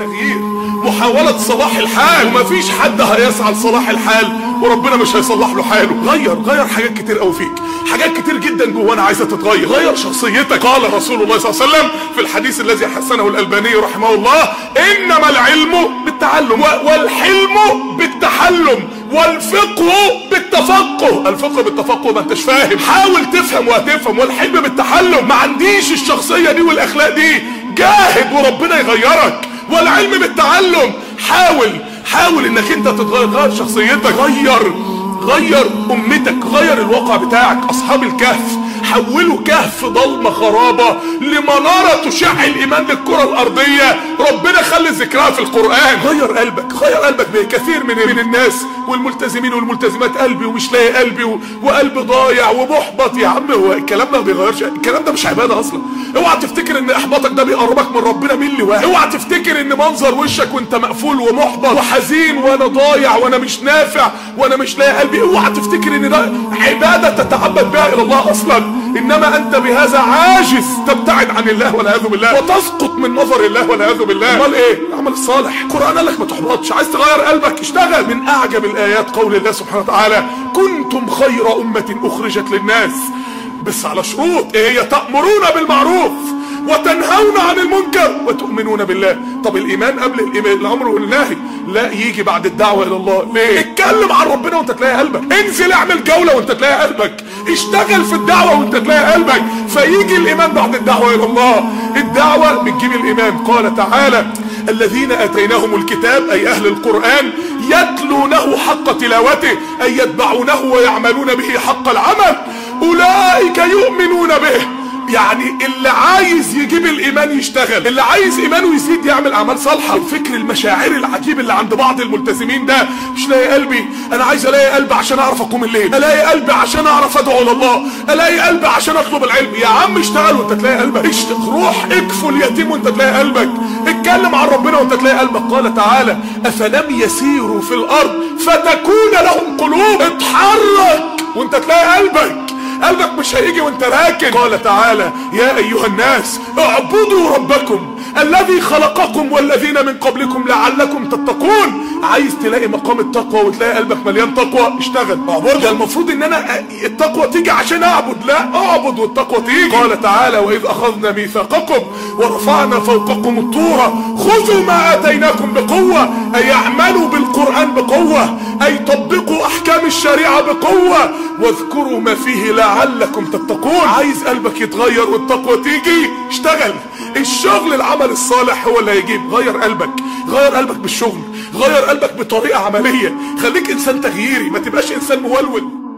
التغيير محاولة صلاح الحال ومفيش حد هيسعى لصلاح الحال وربنا مش هيصلح له حاله غير غير حاجات كتير قوي فيك حاجات كتير جدا جوانا عايزه تتغير غير شخصيتك قال رسول الله صلى الله عليه وسلم في الحديث الذي حسنه الالباني رحمه الله انما العلم بالتعلم و- والحلم بالتحلم والفقه بالتفقه الفقه بالتفقه ما انتش فاهم حاول تفهم وهتفهم والحلم بالتحلم ما عنديش الشخصيه دي والاخلاق دي جاهد وربنا يغيرك والعلم بالتعلم حاول حاول انك انت تتغير غير شخصيتك غير غير امتك غير الواقع بتاعك اصحاب الكهف حولوا كهف ضلمة خرابة لمنارة تشع الايمان للكرة الارضية ربنا خلي ذكرها في القرآن غير قلبك غير قلبك بكثير من من الناس والملتزمين والملتزمات قلبي ومش لاقي قلبي و- وقلب ضايع ومحبط يا عم هو الكلام ده ما بيغيرش الكلام ده مش عبادة اصلا اوعى تفتكر ان احباطك ده بيقربك من ربنا ملي واحد اوعى تفتكر ان منظر وشك وانت مقفول ومحبط وحزين وانا ضايع وانا مش نافع وانا مش لاقي قلبي اوعى تفتكر ان ده عبادة تتعبد بها الى الله اصلا انما انت بهذا عاجز تبتعد عن الله والعياذ بالله وتسقط من نظر الله والعياذ بالله امال ايه العمل الصالح القران قال لك ما تحبطش عايز تغير قلبك اشتغل من اعجب الايات قول الله سبحانه وتعالى كنتم خير امه اخرجت للناس بس على شروط ايه هي تامرون بالمعروف وتنهون عن المنكر وتؤمنون بالله طب الايمان قبل الإيمان الامر والنهي لا يجي بعد الدعوه الى الله ليه اتكلم عن ربنا وانت تلاقي قلبك انزل اعمل جوله وانت تلاقي قلبك اشتغل في الدعوه وانت تلاقي قلبك فيجي الايمان بعد الدعوه الى الله الدعوه بتجيب الايمان قال تعالى الذين اتيناهم الكتاب اي اهل القران يتلونه حق تلاوته اي يتبعونه ويعملون به حق العمل اولئك يؤمنون به يعني اللي عايز يجيب الايمان يشتغل اللي عايز ايمانه يزيد يعمل اعمال صالحه الفكر المشاعري العجيب اللي عند بعض الملتزمين ده مش لاقي قلبي انا عايز الاقي قلبي عشان اعرف اقوم الليل الاقي قلبي عشان اعرف ادعو لله الاقي قلبي عشان اطلب العلم يا عم اشتغل وانت تلاقي قلبك اشتغل روح اكفل اليتيم وانت تلاقي قلبك اتكلم عن ربنا وانت تلاقي قلبك قال تعالى افلم يسيروا في الارض فتكون لهم قلوب اتحرك وانت تلاقي قلبك قلبك مش هيجي وانت راكن قال تعالى يا ايها الناس اعبدوا ربكم الذي خلقكم والذين من قبلكم لعلكم تتقون عايز تلاقي مقام التقوى وتلاقي قلبك مليان تقوى اشتغل اعبد ده المفروض ان انا أ- التقوى تيجي عشان اعبد لا اعبد والتقوى تيجي قال تعالى واذ اخذنا ميثاقكم ورفعنا فوقكم الطور خذوا ما اتيناكم بقوه اي اعملوا بالقران بقوه اي طبقوا احكام الشريعه بقوه واذكروا ما فيه لعلكم تتقون عايز قلبك يتغير والتقوى تيجي اشتغل الشغل العمل الصالح هو اللي هيجيب غير قلبك غير قلبك بالشغل غير قلبك بطريقه عمليه خليك انسان تغييري ما تبقاش انسان مولول